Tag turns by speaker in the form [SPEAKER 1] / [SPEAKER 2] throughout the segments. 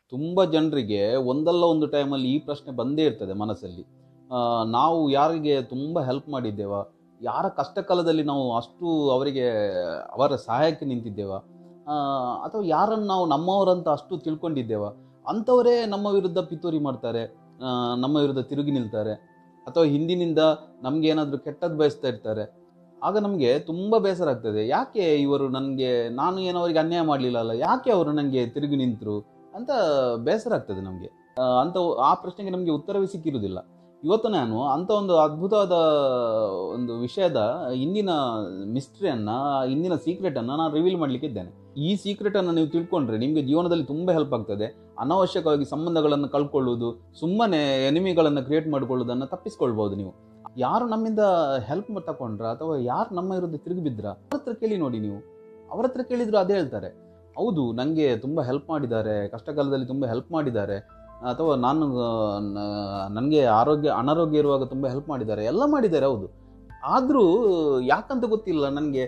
[SPEAKER 1] ತುಂಬ ಜನರಿಗೆ ಒಂದಲ್ಲ ಒಂದು ಟೈಮಲ್ಲಿ ಈ ಪ್ರಶ್ನೆ ಬಂದೇ ಇರ್ತದೆ ಮನಸ್ಸಲ್ಲಿ ಆ, ನಾವು ಯಾರಿಗೆ ತುಂಬ ಹೆಲ್ಪ್ ಮಾಡಿದ್ದೇವ ಯಾರ ಕಷ್ಟ ಕಾಲದಲ್ಲಿ ನಾವು ಅಷ್ಟು ಅವರಿಗೆ ಅವರ ಸಹಾಯಕ್ಕೆ ನಿಂತಿದ್ದೇವ ಆ, ಅಥವಾ ಯಾರನ್ನು ನಾವು ನಮ್ಮವರಂತ ಅಷ್ಟು ತಿಳ್ಕೊಂಡಿದ್ದೇವ ಅಂಥವರೇ ನಮ್ಮ ವಿರುದ್ಧ ಪಿತೂರಿ ಮಾಡ್ತಾರೆ ಆ, ನಮ್ಮ ವಿರುದ್ಧ ತಿರುಗಿ ನಿಲ್ತಾರೆ ಅಥವಾ ಹಿಂದಿನಿಂದ ನಮ್ಗೆ ಏನಾದರೂ ಕೆಟ್ಟದ್ದು ಬಯಸ್ತಾ ಇರ್ತಾರೆ ಆಗ ನಮಗೆ ತುಂಬ ಬೇಸರ ಆಗ್ತದೆ ಯಾಕೆ ಇವರು ನನಗೆ ನಾನು ಏನೋ ಅವರಿಗೆ ಅನ್ಯಾಯ ಮಾಡಲಿಲ್ಲ ಅಲ್ಲ ಯಾಕೆ ಅವರು ನನಗೆ ತಿರುಗಿ ನಿಂತರು ಅಂತ ಬೇಸರ ಆಗ್ತದೆ ನಮಗೆ ಅಂತ ಆ ಪ್ರಶ್ನೆಗೆ ನಮಗೆ ಉತ್ತರವೇ ಸಿಕ್ಕಿರುವುದಿಲ್ಲ ಇವತ್ತು ನಾನು ಅಂಥ ಒಂದು ಅದ್ಭುತವಾದ ಒಂದು ವಿಷಯದ ಇಂದಿನ ಮಿಸ್ಟ್ರಿಯನ್ನು ಇಂದಿನ ಸೀಕ್ರೆಟನ್ನು ನಾನು ರಿವೀಲ್ ಮಾಡಲಿಕ್ಕೆ ಇದ್ದೇನೆ ಈ ಸೀಕ್ರೆಟನ್ನು ನೀವು ತಿಳ್ಕೊಂಡ್ರೆ ನಿಮಗೆ ಜೀವನದಲ್ಲಿ ತುಂಬ ಹೆಲ್ಪ್ ಆಗ್ತದೆ ಅನಾವಶ್ಯಕವಾಗಿ ಸಂಬಂಧಗಳನ್ನು ಕಳ್ಕೊಳ್ಳುವುದು ಸುಮ್ಮನೆ ಎನಿಮಿಗಳನ್ನು ಕ್ರಿಯೇಟ್ ಮಾಡಿಕೊಳ್ಳುವುದನ್ನು ತಪ್ಪಿಸ್ಕೊಳ್ಬೋದು ನೀವು ಯಾರು ನಮ್ಮಿಂದ ಹೆಲ್ಪ್ ತಗೊಂಡ್ರ ಅಥವಾ ಯಾರು ನಮ್ಮ ವಿರುದ್ಧ ತಿರುಗಿ ಬಿದ್ರ ಅವ್ರ ಹತ್ರ ಕೇಳಿ ನೋಡಿ ನೀವು ಅವ್ರ ಹತ್ರ ಕೇಳಿದ್ರು ಅದೇ ಹೇಳ್ತಾರೆ ಹೌದು ನನಗೆ ತುಂಬ ಹೆಲ್ಪ್ ಮಾಡಿದ್ದಾರೆ ಕಷ್ಟಕಾಲದಲ್ಲಿ ತುಂಬ ಹೆಲ್ಪ್ ಮಾಡಿದ್ದಾರೆ ಅಥವಾ ನಾನು ನನಗೆ ಆರೋಗ್ಯ ಅನಾರೋಗ್ಯ ಇರುವಾಗ ತುಂಬ ಹೆಲ್ಪ್ ಮಾಡಿದ್ದಾರೆ ಎಲ್ಲ ಮಾಡಿದ್ದಾರೆ ಹೌದು ಆದರೂ ಯಾಕಂತ ಗೊತ್ತಿಲ್ಲ ನನಗೆ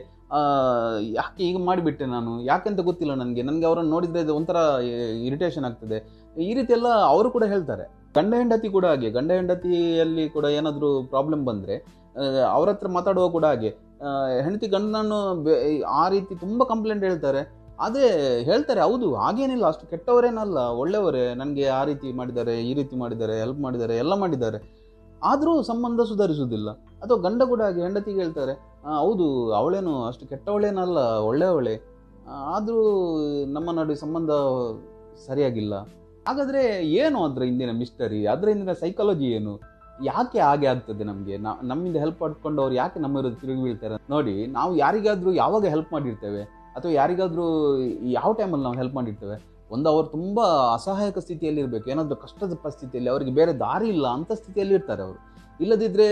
[SPEAKER 1] ಯಾಕೆ ಈಗ ಮಾಡಿಬಿಟ್ಟೆ ನಾನು ಯಾಕೆಂತ ಗೊತ್ತಿಲ್ಲ ನನಗೆ ನನಗೆ ಅವರನ್ನು ನೋಡಿದರೆ ಇದು ಒಂಥರ ಇರಿಟೇಷನ್ ಆಗ್ತದೆ ಈ ರೀತಿ ಎಲ್ಲ ಅವರು ಕೂಡ ಹೇಳ್ತಾರೆ ಗಂಡ ಹೆಂಡತಿ ಕೂಡ ಹಾಗೆ ಗಂಡ ಹೆಂಡತಿಯಲ್ಲಿ ಕೂಡ ಏನಾದರೂ ಪ್ರಾಬ್ಲಮ್ ಬಂದರೆ ಅವ್ರ ಹತ್ರ ಮಾತಾಡುವ ಕೂಡ ಹಾಗೆ ಆ, ಹೆಂಡತಿ ಗಂಡನನ್ನು ಬೆ- ಆ ರೀತಿ ತುಂಬ ಕಂಪ್ಲೇಂಟ್ ಹೇಳ್ತಾರೆ ಆದರೆ ಹೇಳ್ತಾರೆ ಹೌದು ಹಾಗೇನಿಲ್ಲ ಅಷ್ಟು ಕೆಟ್ಟವರೇನಲ್ಲ ಒಳ್ಳೆಯವರೇ ನನಗೆ ಆ ರೀತಿ ಮಾಡಿದ್ದಾರೆ ಈ ರೀತಿ ಮಾಡಿದ್ದಾರೆ ಹೆಲ್ಪ್ ಮಾಡಿದ್ದಾರೆ ಎಲ್ಲ ಮಾಡಿದ್ದಾರೆ ಆದರೂ ಸಂಬಂಧ ಸುಧಾರಿಸುವುದಿಲ್ಲ ಅಥವಾ ಗಂಡ ಕೂಡ ಹಾಗೆ ಹೆಂಡತಿಗೆ ಹೇಳ್ತಾರೆ "ಆ, ಹೌದು ಅವಳೇನು ಅಷ್ಟು ಕೆಟ್ಟವಳೇನಲ್ಲ ಒಳ್ಳೆಯವಳೆ ಆದರೂ ನಮ್ಮ ನಡುವೆ ಸಂಬಂಧ ಸರಿಯಾಗಿಲ್ಲ ಹಾಗಾದರೆ ಏನು ಅದರ ಹಿಂದಿನ ಮಿಸ್ಟರಿ ಅದರ ಹಿಂದಿನ ಸೈಕಾಲಜಿ ಏನು ಯಾಕೆ ಹಾಗೆ ಆಗ್ತದೆ ನಮಗೆ ನಮ್ಮಿಂದ ಹೆಲ್ಪ್ ಪಡ್ಕೊಂಡು ಅವ್ರು ಯಾಕೆ ನಮ್ಮ ವಿರುದ್ಧ ತಿರುಗಿ ಬೀಳ್ತಾರೆ ನೋಡಿ ನಾವು ಯಾರಿಗಾದ್ರೂ ಯಾವಾಗ ಹೆಲ್ಪ್ ಮಾಡಿರ್ತೇವೆ ಅಥವಾ ಯಾರಿಗಾದ್ರೂ ಯಾವ ಟೈಮಲ್ಲಿ ನಾವು ಹೆಲ್ಪ್ ಮಾಡಿರ್ತೇವೆ ಒಂದು ಅವರು ತುಂಬ ಅಸಹಾಯಕ ಸ್ಥಿತಿಯಲ್ಲಿ ಇರಬೇಕು ಏನಾದರೂ ಕಷ್ಟದ ಪರಿಸ್ಥಿತಿಯಲ್ಲಿ ಅವರಿಗೆ ಬೇರೆ ದಾರಿ ಇಲ್ಲ ಅಂಥ ಸ್ಥಿತಿಯಲ್ಲಿ ಇರ್ತಾರೆ ಅವರು ಇಲ್ಲದಿದ್ದರೆ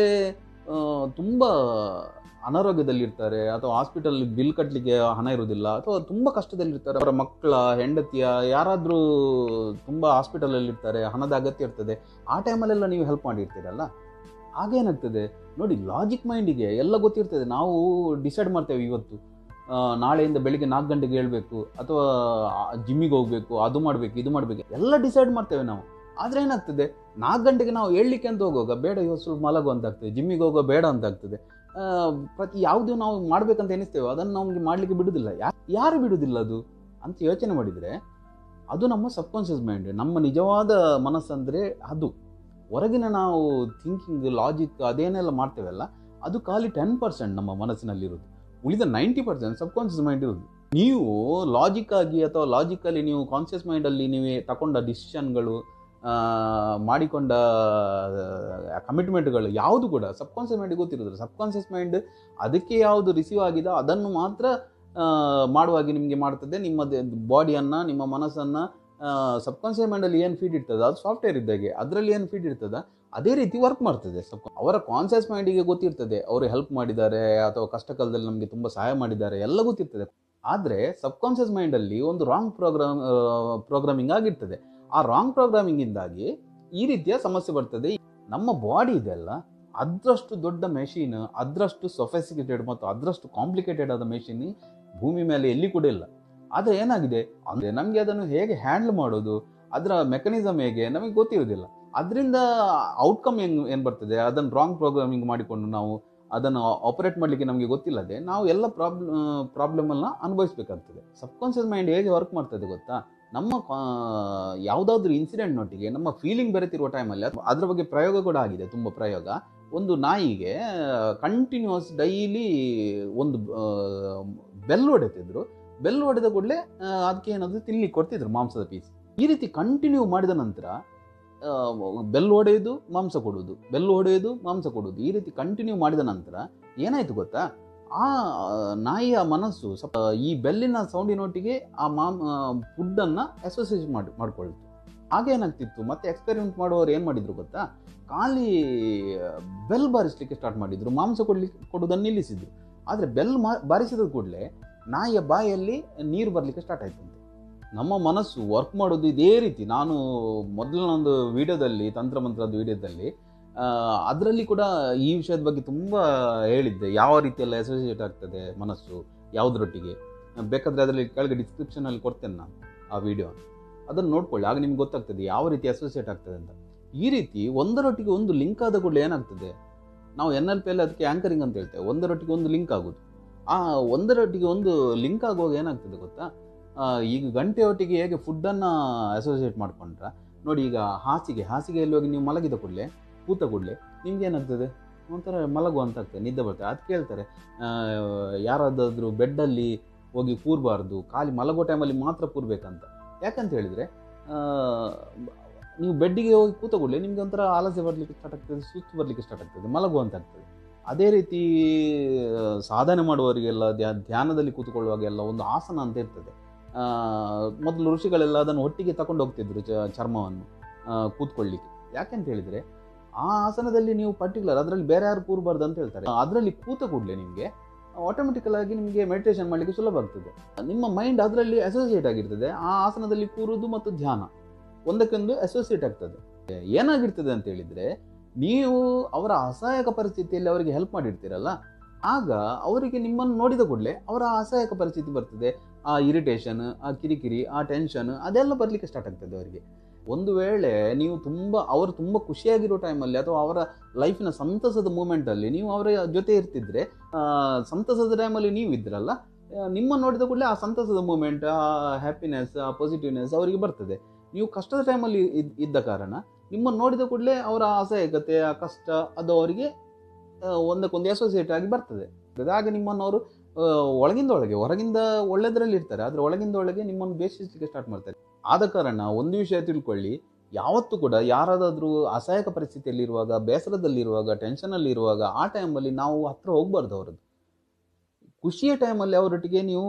[SPEAKER 1] ತುಂಬ ಅನಾರೋಗ್ಯದಲ್ಲಿರ್ತಾರೆ ಅಥವಾ ಹಾಸ್ಪಿಟಲ್ ಬಿಲ್ ಕಟ್ಟಲಿಕ್ಕೆ ಹಣ ಇರೋದಿಲ್ಲ ಅಥವಾ ತುಂಬ ಕಷ್ಟದಲ್ಲಿರ್ತಾರೆ ಅವರ ಮಕ್ಕಳ ಹೆಂಡತಿಯ ಯಾರಾದರೂ ತುಂಬ ಹಾಸ್ಪಿಟಲಲ್ಲಿ ಇರ್ತಾರೆ ಹಣದ ಅಗತ್ಯ ಇರ್ತದೆ ಆ ಟೈಮಲ್ಲೆಲ್ಲ ನೀವು ಹೆಲ್ಪ್ ಮಾಡಿರ್ತೀರಲ್ಲ ಆಗೇನಾಗ್ತದೆ ನೋಡಿ ಲಾಜಿಕ್ ಮೈಂಡಿಗೆ ಎಲ್ಲ ಗೊತ್ತಿರ್ತದೆ ನಾವು ಡಿಸೈಡ್ ಮಾಡ್ತೇವೆ ಇವತ್ತು ಆ, ನಾಳೆಯಿಂದ ಬೆಳಿಗ್ಗೆ ನಾಲ್ಕು ಗಂಟೆಗೆ ಹೇಳ್ಬೇಕು ಅಥವಾ ಜಿಮ್ಮಿಗೆ ಹೋಗ್ಬೇಕು ಅದು ಮಾಡಬೇಕು ಇದು ಮಾಡಬೇಕು ಎಲ್ಲ ಡಿಸೈಡ್ ಮಾಡ್ತೇವೆ ನಾವು ಆದರೆ ಏನಾಗ್ತದೆ ನಾಲ್ಕು ಗಂಟೆಗೆ ನಾವು ಹೇಳಲಿಕ್ಕೆ ಅಂತ ಹೋಗುವಾಗ ಬೇಡ ಇವತ್ತು ಸ್ವಲ್ಪ ಮಲಗು ಅಂತ ಆಗ್ತದೆ ಜಿಮ್ಮಿಗೆ ಹೋಗೋ ಬೇಡ ಅಂತ ಆಗ್ತದೆ ಆ, ಪ್ರತಿ ಯಾವುದು ನಾವು ಮಾಡ್ಬೇಕಂತ ಎನಿಸ್ತೇವೆ ಅದನ್ನು ನಮಗೆ ಮಾಡಲಿಕ್ಕೆ ಬಿಡುವುದಿಲ್ಲ ಯಾ ಯಾರು ಬಿಡುವುದಿಲ್ಲ ಅದು ಅಂತ ಯೋಚನೆ ಮಾಡಿದರೆ ಅದು ನಮ್ಮ ಸಬ್ಕಾನ್ಷಿಯಸ್ ಮೈಂಡ್ ನಮ್ಮ ನಿಜವಾದ ಮನಸ್ಸಂದರೆ ಅದು ಹೊರಗಿನ ನಾವು ಥಿಂಕಿಂಗ್ ಲಾಜಿಕ್ ಅದೇನೆಲ್ಲ ಮಾಡ್ತೇವಲ್ಲ ಅದು ಖಾಲಿ ಟೆನ್ ಪರ್ಸೆಂಟ್ ನಮ್ಮ ಮನಸ್ಸಿನಲ್ಲಿರೋದು ಉಳಿದ ನೈಂಟಿ ಪರ್ಸೆಂಟ್ ಸಬ್ಕಾನ್ಷಿಯಸ್ ಮೈಂಡ್ ಇರೋದು ನೀವು ಲಾಜಿಕ್ ಆಗಿ ಅಥವಾ ಲಾಜಿಕಲಿ ನೀವು ಕಾನ್ಷಿಯಸ್ ಮೈಂಡಲ್ಲಿ ನೀವೇ ತಗೊಂಡ ಡಿಸಿಷನ್ಗಳು ಮಾಡಿಕೊಂಡ ಕಮಿಟ್ಮೆಂಟ್ಗಳು ಯಾವುದು ಕೂಡ ಸಬ್ಕಾನ್ಷಿಯಸ್ ಮೈಂಡ್ ಗೊತ್ತಿರೋದಿಲ್ಲ ಸಬ್ಕಾನ್ಷಿಯಸ್ ಮೈಂಡ್ ಅದಕ್ಕೆ ಯಾವುದು ರಿಸೀವ್ ಆಗಿದೆ ಅದನ್ನು ಮಾತ್ರ ಆ, ಮಾಡುವಾಗಿ ನಿಮಗೆ ಮಾಡ್ತದೆ ನಿಮ್ಮ ಬಾಡಿಯನ್ನು ನಿಮ್ಮ ಮನಸ್ಸನ್ನು ಸಬ್ಕಾನ್ಷಿಯಸ್ ಮೈಂಡಲ್ಲಿ ಏನು ಫೀಡ್ ಇರ್ತದೆ ಅದು ಸಾಫ್ಟ್ವೇರ್ ಇದ್ದಾಗೆ ಅದರಲ್ಲಿ ಏನು ಫೀಡ್ ಇರ್ತದೆ ಅದೇ ರೀತಿ ವರ್ಕ್ ಮಾಡ್ತದೆ ಸಬ್ ಅವರ ಕಾನ್ಷಿಯಸ್ ಮೈಂಡಿಗೆ ಗೊತ್ತಿರ್ತದೆ ಅವರು ಹೆಲ್ಪ್ ಮಾಡಿದ್ದಾರೆ ಅಥವಾ ಕಷ್ಟ ಕಾಲದಲ್ಲಿ ನಮಗೆ ತುಂಬ ಸಹಾಯ ಮಾಡಿದ್ದಾರೆ ಎಲ್ಲ ಗೊತ್ತಿರ್ತದೆ ಆದರೆ ಸಬ್ಕಾನ್ಷಿಯಸ್ ಮೈಂಡಲ್ಲಿ ಒಂದು ರಾಂಗ್ ಪ್ರೋಗ್ರಾಮ್ ಪ್ರೋಗ್ರಾಮಿಂಗ್ ಆಗಿರ್ತದೆ ಆ ರಾಂಗ್ ಪ್ರೋಗ್ರಾಮಿಂಗಿಂದಾಗಿ ಈ ರೀತಿಯ ಸಮಸ್ಯೆ ಬರ್ತದೆ ನಮ್ಮ ಬಾಡಿ ಇದೆಲ್ಲ ಅದರಷ್ಟು ದೊಡ್ಡ ಮೆಷಿನ್ ಅದರಷ್ಟು ಸೊಫೆಸಿಕೇಟೆಡ್ ಮತ್ತು ಅದರಷ್ಟು ಕಾಂಪ್ಲಿಕೇಟೆಡ್ ಆದ ಮೆಷಿನ್ ಭೂಮಿ ಮೇಲೆ ಎಲ್ಲಿ ಕೂಡ ಇಲ್ಲ ಆದರೆ ಏನಾಗಿದೆ ಅಂದರೆ ನಮಗೆ ಅದನ್ನು ಹೇಗೆ ಹ್ಯಾಂಡಲ್ ಮಾಡೋದು ಅದರ ಮೆಕಾನಿಸಮ್ ಹೇಗೆ ನಮಗೆ ಗೊತ್ತಿರೋದಿಲ್ಲ ಅದರಿಂದ ಔಟ್ಕಮ್ ಏನು ಏನು ಬರ್ತದೆ ಅದನ್ನು ರಾಂಗ್ ಪ್ರೋಗ್ರಾಮಿಂಗ್ ಮಾಡಿಕೊಂಡು ನಾವು ಅದನ್ನು ಆಪರೇಟ್ ಮಾಡಲಿಕ್ಕೆ ನಮಗೆ ಗೊತ್ತಿಲ್ಲದೆ ನಾವು ಎಲ್ಲ ಪ್ರಾಬ್ಲಮ್ ಪ್ರಾಬ್ಲಮನ್ನು ಅನುಭವಿಸ್ಬೇಕಾಗ್ತದೆ ಸಬ್ಕಾನ್ಷಿಯಸ್ ಮೈಂಡ್ ಹೇಗೆ ವರ್ಕ್ ಮಾಡ್ತದೆ ಗೊತ್ತಾ ನಮ್ಮ ಯಾವುದಾದ್ರೂ ಇನ್ಸಿಡೆಂಟ್ನೊಟ್ಟಿಗೆ ನಮ್ಮ ಫೀಲಿಂಗ್ ಬೆರೆತಿರುವ ಟೈಮಲ್ಲಿ ಅದರ ಬಗ್ಗೆ ಪ್ರಯೋಗ ಕೂಡ ಆಗಿದೆ ತುಂಬ ಪ್ರಯೋಗ ಒಂದು ನಾಯಿಗೆ ಕಂಟಿನ್ಯೂಸ್ ಡೈಲಿ ಒಂದು ಬೆಲ್ ಹೊಡೆತಿದ್ರು ಬೆಲ್ ಹೊಡೆದ ಕೂಡಲೇ ಅದಕ್ಕೆ ಏನಾದರೂ ತಿನ್ಲಿಕ್ಕೆ ಕೊಡ್ತಿದ್ರು ಮಾಂಸದ ಪೀಸ್ ಈ ರೀತಿ ಕಂಟಿನ್ಯೂ ಮಾಡಿದ ನಂತರ ಆ, ಬೆಲ್ ಹೊಡೆಯೋದು ಮಾಂಸ ಕೊಡುವುದು ಬೆಲ್ ಹೊಡೆಯೋದು ಮಾಂಸ ಕೊಡುವುದು ಈ ರೀತಿ ಕಂಟಿನ್ಯೂ ಮಾಡಿದ ನಂತರ ಏನಾಯ್ತು ಗೊತ್ತಾ ಆ ನಾಯಿಯ ಮನಸ್ಸು ಸ್ವಲ್ಪ ಈ ಬೆಲ್ಲಿನ ಸೌಂಡಿನೊಟ್ಟಿಗೆ ಆ ಮಾಂ ಫುಡ್ಡನ್ನು ಅಸೋಸಿಯೇಟ್ ಮಾಡಿ ಮಾಡ್ಕೊಳ್ತು ಹಾಗೇನಾಗ್ತಿತ್ತು ಮತ್ತೆ ಎಕ್ಸ್ಪೆರಿಮೆಂಟ್ ಮಾಡುವವರು ಏನು ಮಾಡಿದ್ರು ಗೊತ್ತಾ ಖಾಲಿ ಬೆಲ್ ಬಾರಿಸಲಿಕ್ಕೆ ಸ್ಟಾರ್ಟ್ ಮಾಡಿದ್ರು ಮಾಂಸ ಕೊಡ್ಲಿಕ್ಕೆ ಕೊಡೋದನ್ನು ನಿಲ್ಲಿಸಿದ್ರು ಆದರೆ ಬೆಲ್ ಮಾ ಬಾರಿಸಿದ ಕೂಡಲೇ ನಾಯಿಯ ಬಾಯಲ್ಲಿ ನೀರು ಬರಲಿಕ್ಕೆ ಸ್ಟಾರ್ಟ್ ಆಯ್ತಂತೆ ನಮ್ಮ ಮನಸ್ಸು ವರ್ಕ್ ಮಾಡೋದು ಇದೇ ರೀತಿ ನಾನು ಮೊದಲಿನ ಒಂದು ವಿಡಿಯೋದಲ್ಲಿ ತಂತ್ರಮಂತ್ರದ ವಿಡಿಯೋದಲ್ಲಿ ಅದರಲ್ಲಿ ಕೂಡ ಈ ವಿಷಯದ ಬಗ್ಗೆ ತುಂಬ ಹೇಳಿದ್ದೆ ಯಾವ ರೀತಿಯೆಲ್ಲ ಅಸೋಸಿಯೇಟ್ ಆಗ್ತದೆ ಮನಸ್ಸು ಯಾವುದರೊಟ್ಟಿಗೆ ಬೇಕಾದರೆ ಅದರಲ್ಲಿ ಕೆಳಗೆ ಡಿಸ್ಕ್ರಿಪ್ಷನಲ್ಲಿ ಕೊಡ್ತೇನೆ ನಾನು ಆ ವಿಡಿಯೋ ಅದನ್ನು ನೋಡ್ಕೊಳ್ಳಿ ಆಗ ನಿಮ್ಗೆ ಗೊತ್ತಾಗ್ತದೆ ಯಾವ ರೀತಿ ಅಸೋಸಿಯೇಟ್ ಆಗ್ತದೆ ಅಂತ ಈ ರೀತಿ ಒಂದರೊಟ್ಟಿಗೆ ಒಂದು ಲಿಂಕ್ ಆದ ಕೂಡಲೇ ಏನಾಗ್ತದೆ ನಾವು ಎನ್ ಎಲ್ ಪಿ ಅಲ್ಲಿ ಅದಕ್ಕೆ ಆಂಕರಿಂಗ್ ಅಂತ ಹೇಳ್ತೇವೆ ಒಂದರೊಟ್ಟಿಗೆ ಒಂದು ಲಿಂಕ್ ಆಗೋದು ಆ ಒಂದರೊಟ್ಟಿಗೆ ಒಂದು ಲಿಂಕ್ ಆಗುವಾಗ ಏನಾಗ್ತದೆ ಗೊತ್ತಾ ಆ, ಈಗ ಗಂಟೆ ಒಟ್ಟಿಗೆ ಹೇಗೆ ಫುಡ್ಡನ್ನು ಅಸೋಸಿಯೇಟ್ ಮಾಡ್ಕೊಂಡ್ರೆ ನೋಡಿ ಈಗ ಹಾಸಿಗೆ ಹಾಸಿಗೆಯಲ್ಲಿ ಹೋಗಿ ನೀವು ಮಲಗಿದ ಕೂಡಲೇ ಕೂತ ಕೂಡಲೇ ನಿಮ್ಗೆ ಏನಾಗ್ತದೆ ಒಂಥರ ಮಲಗು ಅಂತ ಆಗ್ತದೆ ನಿದ್ದೆ ಬರ್ತದೆ ಅದು ಕೇಳ್ತಾರೆ ಆ, ಯಾರಾದಾದ್ರೂ ಬೆಡ್ಡಲ್ಲಿ ಹೋಗಿ ಕೂರಬಾರ್ದು ಖಾಲಿ ಮಲಗೋ ಟೈಮಲ್ಲಿ ಮಾತ್ರ ಕೂರ್ಬೇಕಂತ ಯಾಕಂತ ಹೇಳಿದರೆ ನೀವು ಬೆಡ್ಡಿಗೆ ಹೋಗಿ ಕೂತ ಕೂಡಲೇ ನಿಮ್ಗೆ ಒಂಥರ ಆಲಸ್ಯ ಬರಲಿಕ್ಕೆ ಸ್ಟಾರ್ಟ್ ಆಗ್ತದೆ ಸುಸ್ತು ಬರಲಿಕ್ಕೆ ಸ್ಟಾರ್ಟ್ ಆಗ್ತದೆ ಮಲಗುವಂತ ಆಗ್ತದೆ ಅದೇ ರೀತಿ ಆ, ಸಾಧನೆ ಮಾಡುವವರಿಗೆಲ್ಲ ಧ್ಯ ಧ್ಯಾನದಲ್ಲಿ ಕೂತ್ಕೊಳ್ಳುವಾಗೆಲ್ಲ ಒಂದು ಆಸನ ಅಂತ ಇರ್ತದೆ ಆ, ಮೊದಲು ಋಷಿಗಳೆಲ್ಲ ಅದನ್ನು ಒಟ್ಟಿಗೆ ತಗೊಂಡು ಹೋಗ್ತಿದ್ರು ಚ- ಚರ್ಮವನ್ನು ಆ, ಕೂತ್ಕೊಳ್ಳಿಕ್ಕೆ ಯಾಕೆಂತ ಹೇಳಿದರೆ ಆ ಆಸನದಲ್ಲಿ ನೀವು ಪರ್ಟಿಕ್ಯುಲರ್ ಅದರಲ್ಲಿ ಬೇರೆ ಯಾರು ಕೂರಬಾರ್ದು ಅಂತ ಹೇಳ್ತಾರೆ ಅದರಲ್ಲಿ ಕೂತ ಕೂಡಲೇ ನಿಮಗೆ ಆಟೋಮೆಟಿಕಲ್ ಆಗಿ ನಿಮಗೆ ಮೆಡಿಟೇಷನ್ ಮಾಡಲಿಕ್ಕೆ ಸುಲಭ ಆಗ್ತದೆ ನಿಮ್ಮ ಮೈಂಡ್ ಅದರಲ್ಲಿ ಅಸೋಸಿಯೇಟ್ ಆಗಿರ್ತದೆ ಆ ಆಸನದಲ್ಲಿ ಕೂರುವುದು ಮತ್ತು ಧ್ಯಾನ ಒಂದಕ್ಕೊಂದು ಅಸೋಸಿಯೇಟ್ ಆಗ್ತದೆ ಏನಾಗಿರ್ತದೆ ಅಂತ ಹೇಳಿದ್ರೆ ನೀವು ಅವರ ಅಸಹಾಯಕ ಪರಿಸ್ಥಿತಿಯಲ್ಲಿ ಅವರಿಗೆ ಹೆಲ್ಪ್ ಮಾಡಿರ್ತೀರಲ್ಲ ಆಗ ಅವರಿಗೆ ನಿಮ್ಮನ್ನು ನೋಡಿದ ಕೂಡಲೇ ಅವರ ಅಸಹಾಯಕ ಪರಿಸ್ಥಿತಿ ಬರ್ತದೆ ಆ ಇರಿಟೇಷನ್ ಆ ಕಿರಿಕಿರಿ ಆ ಟೆನ್ಷನ್ ಅದೆಲ್ಲ ಬರಲಿಕ್ಕೆ ಸ್ಟಾರ್ಟ್ ಆಗ್ತದೆ ಅವರಿಗೆ ಒಂದು ವೇಳೆ ನೀವು ತುಂಬ ಅವರು ತುಂಬ ಖುಷಿಯಾಗಿರೋ ಟೈಮಲ್ಲಿ ಅಥವಾ ಅವರ ಲೈಫಿನ ಸಂತಸದ ಮೂಮೆಂಟಲ್ಲಿ ನೀವು ಅವರ ಜೊತೆ ಇರ್ತಿದ್ರೆ ಆ, ಸಂತಸದ ಟೈಮಲ್ಲಿ ನೀವು ಇದ್ರಲ್ಲ ಆ, ನಿಮ್ಮ ನೋಡಿದ ಕೂಡಲೇ ಆ ಸಂತಸದ ಮೂಮೆಂಟ್ ಆ ಹ್ಯಾಪಿನೆಸ್ ಆ ಪಾಸಿಟಿವ್ನೆಸ್ ಅವರಿಗೆ ಬರ್ತದೆ ನೀವು ಕಷ್ಟದ ಟೈಮಲ್ಲಿ ಇದ್- ಇದ್ದ ಕಾರಣ ನಿಮ್ಮನ್ನು ನೋಡಿದ ಕೂಡಲೇ ಅವರ ಅಸಹಾಯಕತೆ ಆ ಕಷ್ಟ ಅದು ಅವರಿಗೆ ಆ, ಒಂದಕ್ಕೊಂದು ಅಸೋಸಿಯೇಟ್ ಆಗಿ ಬರ್ತದೆ ಹಾಗೆ ನಿಮ್ಮನ್ನು ಅವರು ಆ, ಒಳಗಿಂದ ಒಳಗೆ ಹೊರಗಿಂದ ಒಳ್ಳೆದರಲ್ಲಿ ಇರ್ತಾರೆ ಆದರೆ ಒಳಗಿಂದ ಒಳಗೆ ನಿಮ್ಮನ್ನು ಬೇಷಿಸಲಿಕ್ಕೆ ಸ್ಟಾರ್ಟ್ ಮಾಡ್ತಾರೆ ಆದ ಕಾರಣ ಒಂದು ವಿಷಯ ತಿಳ್ಕೊಳ್ಳಿ ಯಾವತ್ತೂ ಕೂಡ ಯಾರಾದರೂ ಅಸಹಾಯಕ ಪರಿಸ್ಥಿತಿಯಲ್ಲಿರುವಾಗ ಬೇಸರದಲ್ಲಿರುವಾಗ ಟೆನ್ಷನಲ್ಲಿರುವಾಗ ಆ ಟೈಮಲ್ಲಿ ನಾವು ಹತ್ರ ಹೋಗ್ಬಾರ್ದು ಅವರದ್ದು ಖುಷಿಯ ಟೈಮಲ್ಲಿ ಅವರೊಟ್ಟಿಗೆ ನೀವು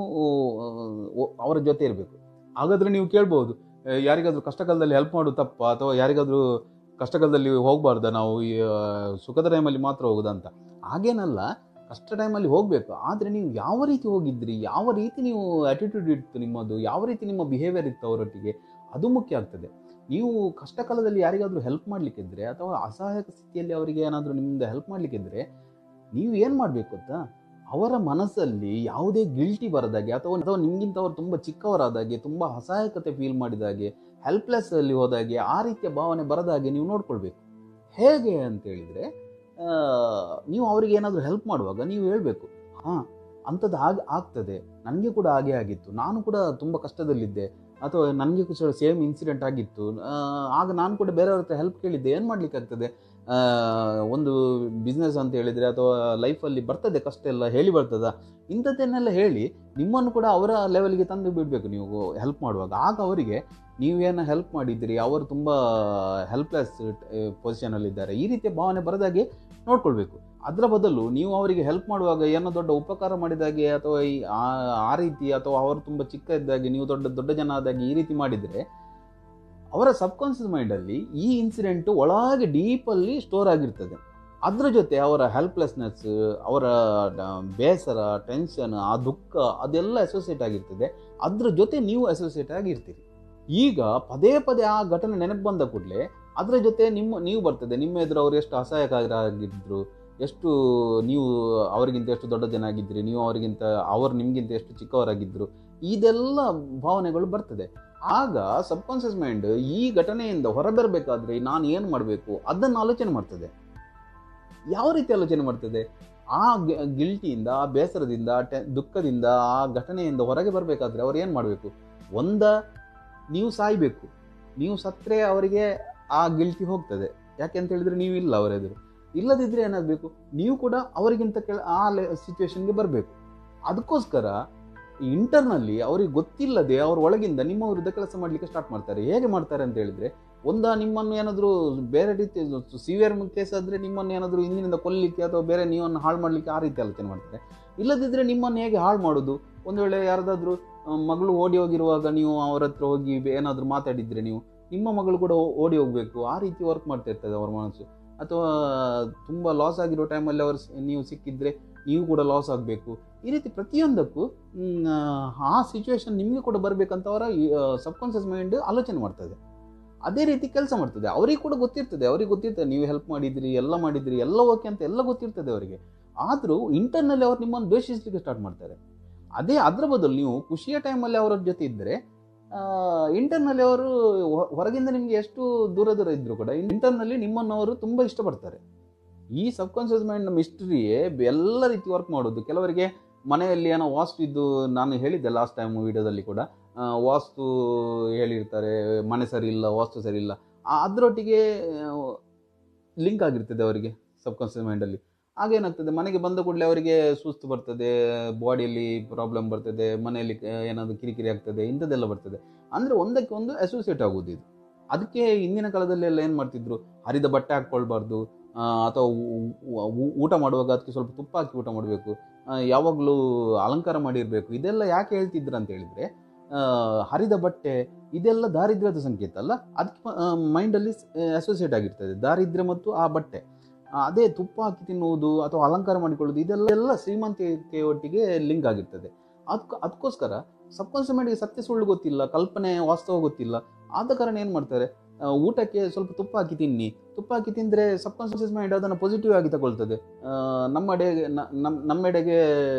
[SPEAKER 1] ಆ, ಅವರ ಜೊತೆ ಇರಬೇಕು ಹಾಗಾದ್ರೆ ನೀವು ಕೇಳ್ಬೋದು ಆ, ಯಾರಿಗಾದ್ರೂ ಕಷ್ಟಕಾಲದಲ್ಲಿ ಹೆಲ್ಪ್ ಮಾಡೋದು ತಪ್ಪ ಅಥವಾ ಯಾರಿಗಾದ್ರೂ ಕಷ್ಟಕಾಲದಲ್ಲಿ ಹೋಗಬಾರ್ದ ನಾವು ಈ ಆ, ಸುಖದ ಟೈಮಲ್ಲಿ ಮಾತ್ರ ಹೋಗೋದಂತ ಹಾಗೇನಲ್ಲ ಕಷ್ಟ ಟೈಮಲ್ಲಿ ಹೋಗಬೇಕು ಆದರೆ ನೀವು ಯಾವ ರೀತಿ ಹೋಗಿದ್ರಿ ಯಾವ ರೀತಿ ನೀವು ಆಟಿಟ್ಯೂಡ್ ಇತ್ತು ನಿಮ್ಮದು ಯಾವ ರೀತಿ ನಿಮ್ಮ ಬಿಹೇವಿಯರ್ ಇತ್ತು ಅವರೊಟ್ಟಿಗೆ ಅದು ಮುಖ್ಯ ಆಗ್ತದೆ ನೀವು ಕಷ್ಟ ಕಾಲದಲ್ಲಿ ಯಾರಿಗಾದ್ರೂ ಹೆಲ್ಪ್ ಮಾಡಲಿಕ್ಕಿದ್ರೆ ಅಥವಾ ಅಸಹಾಯಕ ಸ್ಥಿತಿಯಲ್ಲಿ ಅವರಿಗೆ ಏನಾದರೂ ನಿಮ್ಮಿಂದ ಹೆಲ್ಪ್ ಮಾಡಲಿಕ್ಕಿದ್ರೆ ನೀವು ಏನು ಮಾಡಬೇಕು ಗೊತ್ತಾ ಅವರ ಮನಸ್ಸಲ್ಲಿ ಯಾವುದೇ ಗಿಲ್ಟಿ ಬರದಾಗೆ ಅಥವಾ ಅಥವಾ ನಿಮಗಿಂತ ಅವರು ತುಂಬ ಚಿಕ್ಕವರಾದಾಗೆ ತುಂಬ ಅಸಹಾಯಕತೆ ಫೀಲ್ ಮಾಡಿದಾಗೆ ಹೆಲ್ಪ್ಲೆಸ್ ಅಲ್ಲಿ ಹೋದಾಗೆ ಆ ರೀತಿಯ ಭಾವನೆ ಬರದಾಗೆ ನೀವು ನೋಡ್ಕೊಳ್ಬೇಕು ಹೇಗೆ ಅಂತ ಹೇಳಿದ್ರೆ ಆ, ನೀವು ಅವರಿಗೆ ಏನಾದರೂ ಹೆಲ್ಪ್ ಮಾಡುವಾಗ ನೀವು ಹೇಳಬೇಕು ಹಾಂ ಅಂಥದ್ದು ಆಗ ಆಗ್ತದೆ ನನಗೆ ಕೂಡ ಹಾಗೆ ಆಗಿತ್ತು ನಾನು ಕೂಡ ತುಂಬ ಕಷ್ಟದಲ್ಲಿದ್ದೆ ಅಥವಾ ನನಗೆ ಕೂಡ ಸೇಮ್ ಇನ್ಸಿಡೆಂಟ್ ಆಗಿತ್ತು ಆ, ಆಗ ನಾನು ಕೂಡ ಬೇರೆಯವ್ರ ಹತ್ರ ಹೆಲ್ಪ್ ಕೇಳಿದ್ದೆ ಏನು ಮಾಡ್ಲಿಕ್ಕಾಗ್ತದೆ ಆ, ಒಂದು ಬಿಸ್ನೆಸ್ ಅಂತ ಹೇಳಿದರೆ ಅಥವಾ ಲೈಫಲ್ಲಿ ಬರ್ತದೆ ಕಷ್ಟ ಎಲ್ಲ ಹೇಳಿ ಬರ್ತದ ಇಂಥದ್ದನ್ನೆಲ್ಲ ಹೇಳಿ ನಿಮ್ಮನ್ನು ಕೂಡ ಅವರ ಲೆವೆಲ್ಗೆ ತಂದು ಬಿಡಬೇಕು ನೀವು ಹೆಲ್ಪ್ ಮಾಡುವಾಗ ಆಗ ಅವರಿಗೆ ನೀವೇನು ಹೆಲ್ಪ್ ಮಾಡಿದ್ದೀರಿ ಅವರು ತುಂಬ ಹೆಲ್ಪ್ಲೆಸ್ ಪೊಸಿಷನಲ್ಲಿದ್ದಾರೆ ಈ ರೀತಿಯ ಭಾವನೆ ಬರದಾಗೆ ನೋಡ್ಕೊಳ್ಬೇಕು ಅದರ ಬದಲು ನೀವು ಅವರಿಗೆ ಹೆಲ್ಪ್ ಮಾಡುವಾಗ ಏನೋ ದೊಡ್ಡ ಉಪಕಾರ ಮಾಡಿದಾಗೆ ಅಥವಾ ಈ ಆ- ಆ ರೀತಿ ಅಥವಾ ಅವರು ತುಂಬ ಚಿಕ್ಕ ಇದ್ದಾಗೆ ನೀವು ದೊಡ್ಡ ದೊಡ್ಡ ಜನ ಆದಾಗೆ ಈ ರೀತಿ ಮಾಡಿದರೆ ಅವರ ಸಬ್ಕಾನ್ಷಿಯಸ್ ಮೈಂಡಲ್ಲಿ ಈ ಇನ್ಸಿಡೆಂಟ್ ಒಳಗೆ ಡೀಪಲ್ಲಿ ಸ್ಟೋರ್ ಆಗಿರ್ತದೆ ಅದ್ರ ಜೊತೆ ಅವರ ಹೆಲ್ಪ್ಲೆಸ್ನೆಸ್ ಅವರ ಡ- ಬೇಸರ ಟೆನ್ಷನ್ ಆ ದುಃಖ ಅದೆಲ್ಲ ಅಸೋಸಿಯೇಟ್ ಆಗಿರ್ತದೆ ಅದ್ರ ಜೊತೆ ನೀವು ಅಸೋಸಿಯೇಟ್ ಆಗಿರ್ತೀರಿ ಈಗ ಪದೇ ಪದೇ ಆ ಘಟನೆ ನೆನಪು ಬಂದ ಕೂಡಲೇ ಅದರ ಜೊತೆ ನಿಮ್ಮ ನೀವು ಬರ್ತದೆ ನಿಮ್ಮ ಎದುರು ಅವರು ಎಷ್ಟು ಅಸಹಾಯಕರಾಗಿದ್ರು ಎಷ್ಟು ನೀವು ಅವರಿಗಿಂತ ಎಷ್ಟು ದೊಡ್ಡ ಜನ ಆಗಿದ್ರಿ ನೀವು ಅವರಿಗಿಂತ ಅವರು ನಿಮಗಿಂತ ಎಷ್ಟು ಚಿಕ್ಕವರಾಗಿದ್ದರು ಇದೆಲ್ಲ ಭಾವನೆಗಳು ಬರ್ತದೆ ಆಗ ಸಬ್ಕಾನ್ಷಿಯಸ್ ಮೈಂಡ್ ಈ ಘಟನೆಯಿಂದ ಹೊರಬರಬೇಕಾದ್ರೆ ನಾನು ಏನು ಮಾಡಬೇಕು ಅದನ್ನು ಆಲೋಚನೆ ಮಾಡ್ತದೆ ಯಾವ ರೀತಿ ಆಲೋಚನೆ ಮಾಡ್ತದೆ ಆ ಗಿಲ್ಟಿಯಿಂದ ಆ ಬೇಸರದಿಂದ ಟೆ ದುಃಖದಿಂದ ಆ ಘಟನೆಯಿಂದ ಹೊರಗೆ ಬರಬೇಕಾದ್ರೆ ಅವ್ರು ಏನು ಮಾಡಬೇಕು ಒಂದ ನೀವು ಸಾಯ್ಬೇಕು ನೀವು ಸತ್ತರೆ ಅವರಿಗೆ ಆ ಗಿಲ್ಟಿ ಹೋಗ್ತದೆ ಯಾಕೆ ಅಂತ ಹೇಳಿದ್ರೆ ನೀವು ಇಲ್ಲ ಅವರ ಎದುರು ಇಲ್ಲದಿದ್ರೆ ಏನಾಗಬೇಕು ನೀವು ಕೂಡ ಅವರಿಗಿಂತ ಕೆಳ ಆ ಸಿಚುವೇಶನ್ಗೆ ಬರಬೇಕು ಅದಕ್ಕೋಸ್ಕರ ಇಂಟರ್ನಲ್ಲಿ ಅವ್ರಿಗೆ ಗೊತ್ತಿಲ್ಲದೆ ಅವ್ರ ಒಳಗಿಂದ ನಿಮ್ಮ ವಿರುದ್ಧ ಕೆಲಸ ಮಾಡಲಿಕ್ಕೆ ಸ್ಟಾರ್ಟ್ ಮಾಡ್ತಾರೆ ಹೇಗೆ ಮಾಡ್ತಾರೆ ಅಂತ ಹೇಳಿದ್ರೆ ಒಂದ ನಿಮ್ಮನ್ನು ಏನಾದರೂ ಬೇರೆ ರೀತಿ ಸಿವಿಯರ್ ಕೇಸ್ ಆದರೆ ನಿಮ್ಮನ್ನು ಏನಾದರೂ ಇಂದಿನಿಂದ ಕೊಲ್ಲಿಕ್ಕೆ ಅಥವಾ ಬೇರೆ ನೀವನ್ನು ಹಾಳು ಮಾಡಲಿಕ್ಕೆ ಆ ರೀತಿ ಆಲೋಚನೆ ಮಾಡ್ತಾರೆ ಇಲ್ಲದಿದ್ದರೆ ನಿಮ್ಮನ್ನು ಹೇಗೆ ಹಾಳು ಮಾಡೋದು ಒಂದು ವೇಳೆ ಯಾರದಾದ್ರೂ ಆ, ಮಗಳು ಓಡಿ ಹೋಗಿರುವಾಗ ನೀವು ಅವ್ರ ಹತ್ರ ಹೋಗಿ ಏನಾದರೂ ಮಾತಾಡಿದ್ರೆ ನೀವು ನಿಮ್ಮ ಮಗಳು ಕೂಡ ಓ- ಓಡಿ ಹೋಗಬೇಕು ಆ ರೀತಿ ವರ್ಕ್ ಮಾಡ್ತಾ ಇರ್ತದೆ ಅವ್ರ ಮನಸ್ಸು ಅಥವಾ ತುಂಬ ಲಾಸ್ ಆಗಿರೋ ಟೈಮಲ್ಲಿ ಅವರು ನೀವು ಸಿಕ್ಕಿದ್ರೆ ನೀವು ಕೂಡ ಲಾಸ್ ಆಗಬೇಕು ಈ ರೀತಿ ಪ್ರತಿಯೊಂದಕ್ಕೂ ಮ್, ಆ ಸಿಚುವೇಶನ್ ನಿಮಗೆ ಕೂಡ ಬರಬೇಕಂತ ಅವರ ಸಬ್ಕಾನ್ಷಿಯಸ್ ಮೈಂಡ್ ಆಲೋಚನೆ ಮಾಡ್ತದೆ ಅದೇ ರೀತಿ ಕೆಲಸ ಮಾಡ್ತದೆ ಅವರಿಗೆ ಕೂಡ ಗೊತ್ತಿರ್ತದೆ ಅವ್ರಿಗೆ ಗೊತ್ತಿರ್ತದೆ ನೀವು ಹೆಲ್ಪ್ ಮಾಡಿದ್ರಿ ಎಲ್ಲ ಮಾಡಿದ್ರಿ ಎಲ್ಲ ಓಕೆ ಅಂತ ಎಲ್ಲ ಗೊತ್ತಿರ್ತದೆ ಅವರಿಗೆ ಆದರೂ ಇಂಟರ್ನಲ್ಲಿ ಅವ್ರು ನಿಮ್ಮನ್ನು ದ್ವೇಷಿಸಲಿಕ್ಕೆ ಸ್ಟಾರ್ಟ್ ಮಾಡ್ತಾರೆ ಅದೇ ಅದರ ಬದಲು ನೀವು ಖುಷಿಯ ಟೈಮಲ್ಲಿ ಅವರ ಜೊತೆ ಇದ್ದರೆ ಇಂಟರ್ನಲ್ಲಿ ಅವರು ಹೊ- ಹೊರಗಿಂದ ನಿಮಗೆ ಎಷ್ಟು ದೂರ ದೂರ ಇದ್ರು ಕೂಡ ಇಂಟರ್ನಲ್ಲಿ ನಿಮ್ಮನ್ನು ಅವರು ತುಂಬ ಇಷ್ಟಪಡ್ತಾರೆ ಈ ಸಬ್ ಕಾನ್ಷಿಯಸ್ ಮೈಂಡ್ ಮಿಸ್ಟ್ರಿಯೇ ಎಲ್ಲ ರೀತಿ ವರ್ಕ್ ಮಾಡೋದು ಕೆಲವರಿಗೆ ಮನೆಯಲ್ಲಿ ಏನೋ ವಾಸ್ತು ಇದ್ದು ನಾನು ಹೇಳಿದ್ದೆ ಲಾಸ್ಟ್ ಟೈಮ್ ವಿಡಿಯೋದಲ್ಲಿ ಕೂಡ ಆ, ವಾಸ್ತು ಹೇಳಿರ್ತಾರೆ ಮನೆ ಸರಿ ಇಲ್ಲ ವಾಸ್ತು ಸರಿ ಇಲ್ಲ ಆ- ಅದರೊಟ್ಟಿಗೆ ಲಿಂಕ್ ಆಗಿರ್ತದೆ ಅವರಿಗೆ ಸಬ್ ಕಾನ್ಷಿಯಸ್ ಮೈಂಡಲ್ಲಿ ಆಗೇನಾಗ್ತದೆ ಮನೆಗೆ ಬಂದ ಕೂಡಲೇ ಅವರಿಗೆ ಸುಸ್ತು ಬರ್ತದೆ ಬಾಡಿಯಲ್ಲಿ ಪ್ರಾಬ್ಲಮ್ ಬರ್ತದೆ ಮನೆಯಲ್ಲಿ ಆ, ಏನಾದರೂ ಕಿರಿಕಿರಿ ಆಗ್ತದೆ ಇಂಥದ್ದೆಲ್ಲ ಬರ್ತದೆ ಅಂದರೆ ಒಂದಕ್ಕೆ ಒಂದು ಅಸೋಸಿಯೇಟ್ ಆಗೋದು ಇದು ಅದಕ್ಕೆ ಹಿಂದಿನ ಕಾಲದಲ್ಲಿ ಎಲ್ಲ ಏನು ಮಾಡ್ತಿದ್ರು ಹರಿದ ಬಟ್ಟೆ ಹಾಕ್ಕೊಳ್ಬಾರ್ದು ಆ, ಅಥವಾ ಊ- ಊ- ಊ- ಊಟ ಮಾಡುವಾಗ ಅದಕ್ಕೆ ಸ್ವಲ್ಪ ತುಪ್ಪ ಹಾಕಿ ಊಟ ಮಾಡಬೇಕು ಯಾವಾಗಲೂ ಅಲಂಕಾರ ಮಾಡಿರಬೇಕು ಇದೆಲ್ಲ ಯಾಕೆ ಹೇಳ್ತಿದ್ರು ಅಂತ ಹೇಳಿದರೆ ಹರಿದ ಬಟ್ಟೆ ಇದೆಲ್ಲ ದಾರಿದ್ರ್ಯದ ಸಂಕೇತ ಅಲ್ಲ ಅದಕ್ಕೆ ಮೈಂಡಲ್ಲಿ ಅಸೋಸಿಯೇಟ್ ಆಗಿರ್ತದೆ ದಾರಿದ್ರ್ಯ ಮತ್ತು ಆ ಬಟ್ಟೆ ಆ, ಅದೇ ತುಪ್ಪ ಹಾಕಿ ತಿನ್ನುವುದು ಅಥವಾ ಅಲಂಕಾರ ಮಾಡಿಕೊಳ್ಳುವುದು ಇದೆಲ್ಲ ಎಲ್ಲ ಶ್ರೀಮಂತಿಕೆ ಒಟ್ಟಿಗೆ ಲಿಂಕ್ ಆಗಿರ್ತದೆ ಅದಕ್ಕೆ ಅದಕ್ಕೋಸ್ಕರ ಸಬ್ಕಾನ್ಷಿಯಸ್ ಮೈಂಡ್ಗೆ ಸತ್ಯ ಸುಳ್ಳು ಗೊತ್ತಿಲ್ಲ ಕಲ್ಪನೆ ವಾಸ್ತವ ಗೊತ್ತಿಲ್ಲ ಆದ ಕಾರಣ ಏನು ಮಾಡ್ತಾರೆ ಆ, ಊಟಕ್ಕೆ ಸ್ವಲ್ಪ ತುಪ್ಪ ಹಾಕಿ ತಿನ್ನಿ ತುಪ್ಪ ಹಾಕಿ ತಿಂದರೆ ಸಬ್ಕಾನ್ಷಿಯಸ್ ಮೈಂಡ್ ಅದನ್ನು ಪಾಸಿಟಿವ್ ಆಗಿ ತಗೊಳ್ತದೆ ಆ, ನಮ್ಮೆಡೆಗೆ ನ- ನಮ್ ನಮ್ಮೆಡೆಗೆ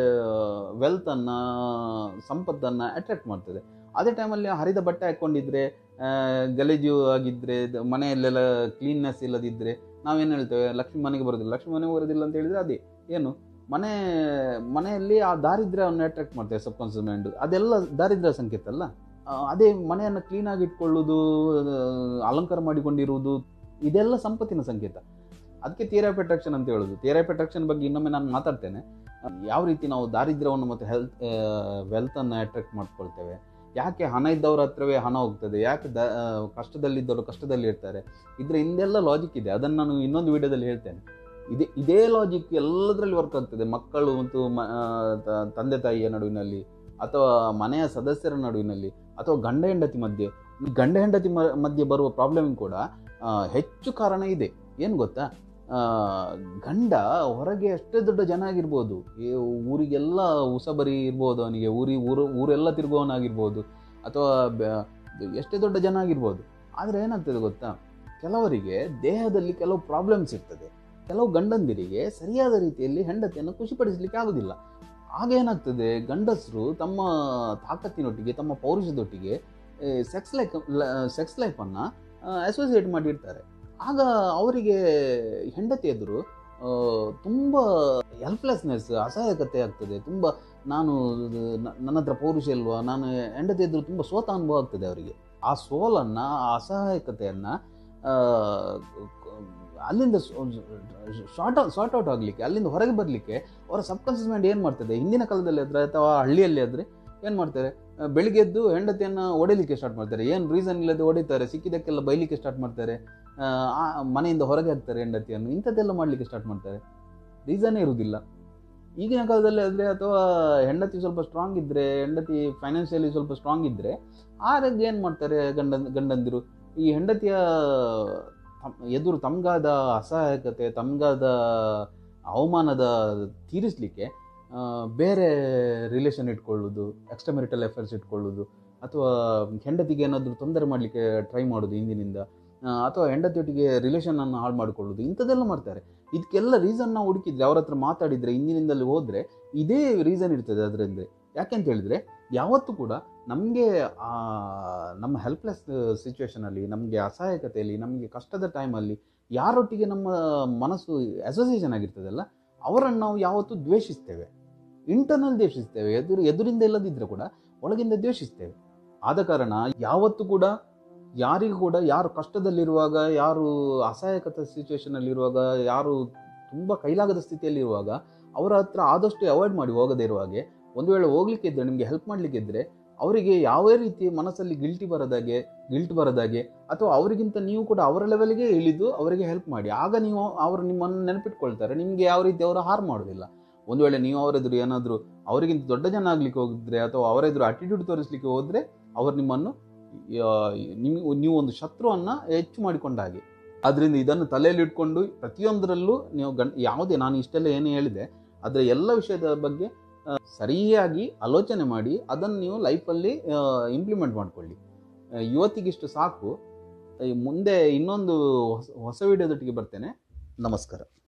[SPEAKER 1] ವೆಲ್ತನ್ನು ಸಂಪತ್ತನ್ನು ಅಟ್ರಾಕ್ಟ್ ಮಾಡ್ತದೆ ಅದೇ ಟೈಮಲ್ಲಿ ಹರಿದ ಬಟ್ಟೆ ಹಾಕ್ಕೊಂಡಿದ್ರೆ ಆ, ಗಲೀಜು ಆಗಿದ್ದರೆ ಮನೆಯಲ್ಲೆಲ್ಲ ಕ್ಲೀನ್ನೆಸ್ ಇಲ್ಲದಿದ್ದರೆ ನಾವೇನು ಹೇಳ್ತೇವೆ ಲಕ್ಷ್ಮಿ ಮನೆಗೆ ಬರೋದಿಲ್ಲ ಲಕ್ಷ್ಮಿ ಮನೆಗೆ ಬರೋದಿಲ್ಲ ಅಂತ ಹೇಳಿದರೆ ಅದೇ ಏನು ಮನೆ ಮನೆಯಲ್ಲಿ ಆ ದಾರಿದ್ರ್ಯವನ್ನು ಅಟ್ರಾಕ್ಟ್ ಮಾಡ್ತೇವೆ ಸಬ್ ಕಾನ್ಷಿಯಸ್ ಮೈಂಡ್ ಅದೆಲ್ಲ ದಾರಿದ್ರ್ಯ ಸಂಕೇತ ಅಲ್ಲ ಆ, ಅದೇ ಮನೆಯನ್ನು ಕ್ಲೀನಾಗಿ ಇಟ್ಕೊಳ್ಳೋದು ಆ, ಅಲಂಕಾರ ಮಾಡಿಕೊಂಡಿರುವುದು ಇದೆಲ್ಲ ಸಂಪತ್ತಿನ ಸಂಕೇತ ಅದಕ್ಕೆ ಥಿಯರಪ್ ಅಟ್ರಾಕ್ಷನ್ ಅಂತ ಹೇಳೋದು ಥಿಯರಪ್ ಅಟ್ರಾಕ್ಷನ್ ಬಗ್ಗೆ ಇನ್ನೊಮ್ಮೆ ನಾನು ಮಾತಾಡ್ತೇನೆ ಆ, ಯಾವ ರೀತಿ ನಾವು ದಾರಿದ್ರ್ಯವನ್ನು ಮತ್ತು ಹೆಲ್ತ್ ವೆಲ್ತನ್ನು ಅಟ್ರಾಕ್ಟ್ ಮಾಡ್ಕೊಳ್ತೇವೆ ಯಾಕೆ ಹಣ ಇದ್ದವ್ರ ಹತ್ರವೇ ಹಣ ಹೋಗ್ತದೆ ಯಾಕೆ ದ ಆ, ಕಷ್ಟದಲ್ಲಿದ್ದವರು ಕಷ್ಟದಲ್ಲಿ ಇರ್ತಾರೆ ಇದ್ರ ಹಿಂದೆಲ್ಲ ಲಾಜಿಕ್ ಇದೆ ಅದನ್ನು ನಾನು ಇನ್ನೊಂದು ವಿಡಿಯೋದಲ್ಲಿ ಹೇಳ್ತೇನೆ ಇದೇ ಇದೇ ಲಾಜಿಕ್ ಎಲ್ಲದರಲ್ಲಿ ವರ್ಕ್ ಆಗ್ತದೆ ಮಕ್ಕಳು ಮತ್ತು ಮ- ಆ, ತ- ತಂದೆ ತಾಯಿಯ ನಡುವಿನಲ್ಲಿ ಅಥವಾ ಮನೆಯ ಸದಸ್ಯರ ನಡುವಿನಲ್ಲಿ ಅಥವಾ ಗಂಡ ಹೆಂಡತಿ ಮಧ್ಯೆ ಈ ಗಂಡ ಹೆಂಡತಿ ಮ- ಮಧ್ಯೆ ಬರುವ ಪ್ರಾಬ್ಲಮ್ ಕೂಡ ಆ, ಹೆಚ್ಚು ಕಾರಣ ಇದೆ ಏನು ಗೊತ್ತಾ ಆ, ಗಂಡ ಹೊರಗೆ ಎಷ್ಟೇ ದೊಡ್ಡ ಜನ ಆಗಿರ್ಬೋದು ಈ ಊರಿಗೆಲ್ಲ ಉಸಬರಿ ಇರ್ಬೋದು ಅವನಿಗೆ ಊರಿ ಊರು ಊರೆಲ್ಲ ತಿರುಗುವವನಾಗಿರ್ಬೋದು ಅಥವಾ ಬ- ಎಷ್ಟೇ ದೊಡ್ಡ ಜನ ಆಗಿರ್ಬೋದು ಆದರೆ ಏನಾಗ್ತದೆ ಗೊತ್ತಾ ಕೆಲವರಿಗೆ ದೇಹದಲ್ಲಿ ಕೆಲವು ಪ್ರಾಬ್ಲಮ್ಸ್ ಇರ್ತದೆ ಕೆಲವು ಗಂಡಂದಿರಿಗೆ ಸರಿಯಾದ ರೀತಿಯಲ್ಲಿ ಹೆಂಡತಿಯನ್ನು ಖುಷಿಪಡಿಸಲಿಕ್ಕೆ ಆಗೋದಿಲ್ಲ ಆಗ ಏನಾಗ್ತದೆ ಗಂಡಸರು ತಮ್ಮ ತಾಕತ್ತಿನೊಟ್ಟಿಗೆ ತಮ್ಮ ಪೌರುಷದೊಟ್ಟಿಗೆ ಸೆಕ್ಸ್ ಲೈಫ್ ಸೆಕ್ಸ್ ಲೈಫನ್ನು ಅಸೋಸಿಯೇಟ್ ಮಾಡಿರ್ತಾರೆ ಆಗ ಅವರಿಗೆ ಹೆಂಡತಿ ಎದುರು ಆ, ತುಂಬ ಹೆಲ್ಪ್ಲೆಸ್ನೆಸ್ ಅಸಹಾಯಕತೆ ಆಗ್ತದೆ ತುಂಬ ನಾನು ನ- ನನ್ನ ಹತ್ರ ಪೌರುಷ ಇಲ್ವಾ ನಾನು ಹೆಂಡತಿ ಎದುರು ತುಂಬ ಸೋತ ಅನುಭವ ಆಗ್ತದೆ ಅವರಿಗೆ ಆ ಸೋಲನ್ನು ಆ ಅಸಹಾಯಕತೆಯನ್ನು ಅಲ್ಲಿಂದ ಶಾರ್ಟ್ ಶಾರ್ಟ್ ಔಟ್ ಆಗಲಿಕ್ಕೆ ಅಲ್ಲಿಂದ ಹೊರಗೆ ಬರಲಿಕ್ಕೆ ಅವರ ಸಬ್ಕಾನ್ಷಿಯಸ್ ಮೈಂಡ್ ಏನು ಮಾಡ್ತದೆ ಹಿಂದಿನ ಕಾಲದಲ್ಲಿ ಆದರೆ ಅಥವಾ ಹಳ್ಳಿಯಲ್ಲಿ ಆದರೆ ಏನು ಮಾಡ್ತಾರೆ ಆ, ಬೆಳಿಗ್ಗೆ ಎದ್ದು ಹೆಂಡತಿಯನ್ನು ಹೊಡಿಲಿಕ್ಕೆ ಸ್ಟಾರ್ಟ್ ಮಾಡ್ತಾರೆ ಏನು ರೀಸನ್ ಇಲ್ಲದೆ ಹೊಡಿತಾರೆ ಸಿಕ್ಕಿದ್ದಕ್ಕೆಲ್ಲ ಬೈಲಿಕ್ಕೆ ಸ್ಟಾರ್ಟ್ ಮಾಡ್ತಾರೆ ಆ, ಆ ಮನೆಯಿಂದ ಹೊರಗೆ ಹಾಕ್ತಾರೆ ಹೆಂಡತಿಯನ್ನು ಇಂಥದ್ದೆಲ್ಲ ಮಾಡಲಿಕ್ಕೆ ಸ್ಟಾರ್ಟ್ ಮಾಡ್ತಾರೆ ರೀಸನ್ನೇ ಇರುವುದಿಲ್ಲ ಈಗಿನ ಕಾಲದಲ್ಲಿ ಆದರೆ ಅಥವಾ ಹೆಂಡತಿ ಸ್ವಲ್ಪ ಸ್ಟ್ರಾಂಗ್ ಇದ್ದರೆ ಹೆಂಡತಿ ಫೈನಾನ್ಷಿಯಲಿ ಸ್ವಲ್ಪ ಸ್ಟ್ರಾಂಗ್ ಇದ್ದರೆ ಆಗ ಏನು ಮಾಡ್ತಾರೆ ಗಂಡ ಗಂಡಂದಿರು ಈ ಹೆಂಡತಿಯ ತಮ್- ಎದುರು ತಮ್ಗಾದ ಅಸಹಾಯಕತೆ ತಮ್ಗಾದ ಅವಮಾನದ ತೀರಿಸಲಿಕ್ಕೆ ಬೇರೆ ರಿಲೇಷನ್ ಇಟ್ಕೊಳ್ಳೋದು ಎಕ್ಸ್ಟ್ರಾ ಮೆರಿಟಲ್ ಅಫೇರ್ಸ್ ಇಟ್ಕೊಳ್ಳೋದು ಅಥವಾ ಹೆಂಡತಿಗೆ ಏನಾದರೂ ತೊಂದರೆ ಮಾಡಲಿಕ್ಕೆ ಟ್ರೈ ಮಾಡೋದು ಹಿಂದಿನಿಂದ ಆ, ಅಥವಾ ಹೆಂಡತಿಯೊಟ್ಟಿಗೆ ರಿಲೇಷನನ್ನು ಹಾಳು ಮಾಡಿಕೊಳ್ಳೋದು ಇಂಥದ್ದೆಲ್ಲ ಮಾಡ್ತಾರೆ ಇದಕ್ಕೆಲ್ಲ ರೀಸನ್ ನಾವು ಹುಡುಕಿದ್ರೆ ಅವ್ರ ಹತ್ರ ಮಾತಾಡಿದರೆ ಹಿಂದಿನಿಂದಲೇ ಹೋದರೆ ಇದೇ ರೀಸನ್ ಇರ್ತದೆ ಅದರಿಂದ ಯಾಕೆಂತ ಹೇಳಿದರೆ ಯಾವತ್ತೂ ಕೂಡ ನಮಗೆ ನಮ್ಮ ಹೆಲ್ಪ್ಲೆಸ್ ಸಿಚುವೇಶನಲ್ಲಿ ನಮಗೆ ಅಸಹಾಯಕತೆಯಲ್ಲಿ ನಮಗೆ ಕಷ್ಟದ ಟೈಮಲ್ಲಿ ಯಾರೊಟ್ಟಿಗೆ ನಮ್ಮ ಮನಸ್ಸು ಅಸೋಸಿಯೇಷನ್ ಆಗಿರ್ತದಲ್ಲ ಅವರನ್ನು ನಾವು ಯಾವತ್ತೂ ದ್ವೇಷಿಸ್ತೇವೆ ಇಂಟರ್ನಲ್ ದ್ವೇಷಿಸ್ತೇವೆ ಎದುರು ಎದುರಿಂದ ಇಲ್ಲದಿದ್ದರೆ ಕೂಡ ಒಳಗಿಂದ ದ್ವೇಷಿಸ್ತೇವೆ ಆದ ಕಾರಣ ಯಾವತ್ತೂ ಕೂಡ ಯಾರಿಗೂ ಕೂಡ ಯಾರು ಕಷ್ಟದಲ್ಲಿರುವಾಗ ಯಾರು ಅಸಹಾಯಕತೆ ಸಿಚುವೇಶನಲ್ಲಿರುವಾಗ ಯಾರು ತುಂಬ ಕೈಲಾಗದ ಸ್ಥಿತಿಯಲ್ಲಿರುವಾಗ ಅವರ ಹತ್ರ ಆದಷ್ಟು ಅವಾಯ್ಡ್ ಮಾಡಿ ಹೋಗದೇ ಇರುವಾಗೆ ಒಂದು ವೇಳೆ ಹೋಗ್ಲಿಕ್ಕೆ ಇದ್ದರೆ ನಿಮಗೆ ಹೆಲ್ಪ್ ಮಾಡಲಿಕ್ಕೆ ಇದ್ದರೆ ಅವರಿಗೆ ಯಾವ ರೀತಿ ಮನಸ್ಸಲ್ಲಿ ಗಿಲ್ಟಿ ಬರದಾಗೆ ಗಿಲ್ಟ್ ಬರದಾಗೆ ಅಥವಾ ಅವರಿಗಿಂತ ನೀವು ಕೂಡ ಅವರ ಲೆವೆಲ್ಗೆ ಇಳಿದು ಅವರಿಗೆ ಹೆಲ್ಪ್ ಮಾಡಿ ಆಗ ನೀವು ಅವರು ನಿಮ್ಮನ್ನು ನೆನಪಿಟ್ಕೊಳ್ತಾರೆ ನಿಮಗೆ ಯಾವ ರೀತಿ ಅವರು ಹಾರ್ ಮಾಡೋದಿಲ್ಲ ಒಂದು ವೇಳೆ ನೀವು ಅವರೆದುರು ಏನಾದರೂ ಅವರಿಗಿಂತ ದೊಡ್ಡ ಜನ ಆಗ್ಲಿಕ್ಕೆ ಹೋಗಿದ್ರೆ ಅಥವಾ ಅವರೆದುರು ಅಟಿಟ್ಯೂಡ್ ತೋರಿಸ್ಲಿಕ್ಕೆ ಹೋದರೆ ಅವರು ನಿಮ್ಮನ್ನು ನಿಮಗೆ ನೀವು ಒಂದು ಶತ್ರುವನ್ನು ಹೆಚ್ಚು ಮಾಡಿಕೊಂಡ ಹಾಗೆ ಆದ್ದರಿಂದ ಇದನ್ನು ತಲೆಯಲ್ಲಿ ಇಟ್ಕೊಂಡು ಪ್ರತಿಯೊಂದರಲ್ಲೂ ನೀವು ಗಂಡ್ ಯಾವುದೇ ನಾನು ಇಷ್ಟೆಲ್ಲ ಏನು ಹೇಳಿದೆ ಅದರ ಎಲ್ಲ ವಿಷಯದ ಬಗ್ಗೆ ಆ, ಸರಿಯಾಗಿ ಆಲೋಚನೆ ಮಾಡಿ ಅದನ್ನು ನೀವು ಲೈಫಲ್ಲಿ ಇಂಪ್ಲಿಮೆಂಟ್ ಮಾಡಿಕೊಳ್ಳಿ ಇವತ್ತಿಗಿಷ್ಟು ಸಾಕು ಈ ಮುಂದೆ ಇನ್ನೊಂದು ಹೊಸ ಹೊಸ ವಿಡಿಯೋದೊಟ್ಟಿಗೆ ಬರ್ತೇನೆ ನಮಸ್ಕಾರ